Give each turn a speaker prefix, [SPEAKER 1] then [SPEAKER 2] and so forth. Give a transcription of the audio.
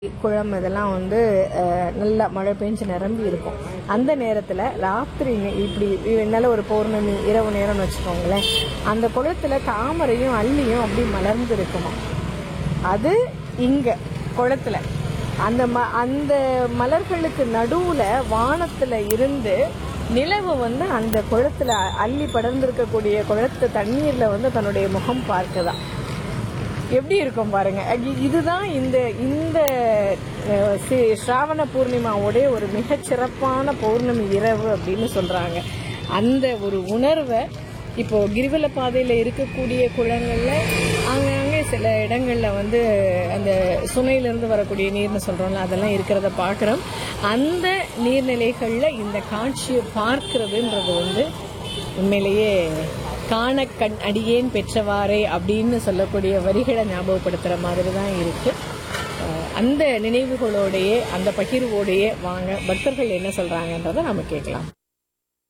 [SPEAKER 1] குளம் இதெல்லாம் வந்து அஹ், நல்லா மழை பெஞ்சு நிரம்பி இருக்கும் அந்த நேரத்தில் ராத்திரி நே- இப்படி நல்ல ஒரு பௌர்ணமி இரவு நேரம்னு வச்சுக்கோங்களேன் அந்த குளத்துல தாமரையும் அள்ளியும் அப்படி மலர்ந்து இருக்குமா அது இங்க குளத்துல அந்த ம அந்த மலர்களுக்கு நடுவுல வானத்துல இருந்து நிலவு வந்து அந்த குளத்துல அள்ளி படர்ந்திருக்கக்கூடிய குளத்து தண்ணீர்ல வந்து தன்னுடைய முகம் பார்க்குதாம் எப்படி இருக்கும் பாருங்க இ- இதுதான் இந்த இந்த அஹ், சி- ஸ்ராவண பூர்ணிமாவுடைய ஒரு மிகச்சிறப்பான பௌர்ணமி இரவு அப்படின்னு சொல்றாங்க அந்த ஒரு உணர்வை இப்போ கிரிவல பாதையில இருக்கக்கூடிய குளங்கள்ல ஆங்காங்கே சில இடங்கள்ல வந்து அந்த சுனையிலிருந்து வரக்கூடிய நீர்னு சொல்றோம்ல அதெல்லாம் இருக்கிறத பார்க்குறோம் அந்த நீர்நிலைகள்ல இந்த காட்சியை பார்க்கிறதுன்றது வந்து உண்மையிலேயே காண கண் அடியேன் பெற்றவாறே அப்படின்னு சொல்லக்கூடிய வரிகளை ஞாபகப்படுத்துற மாதிரி தான் இருக்கு அஹ் அந்த நினைவுகளோடையே அந்த பகிர்வோடையே வாங்க பக்தர்கள் என்ன சொல்றாங்கன்றதை நம்ம கேட்கலாம்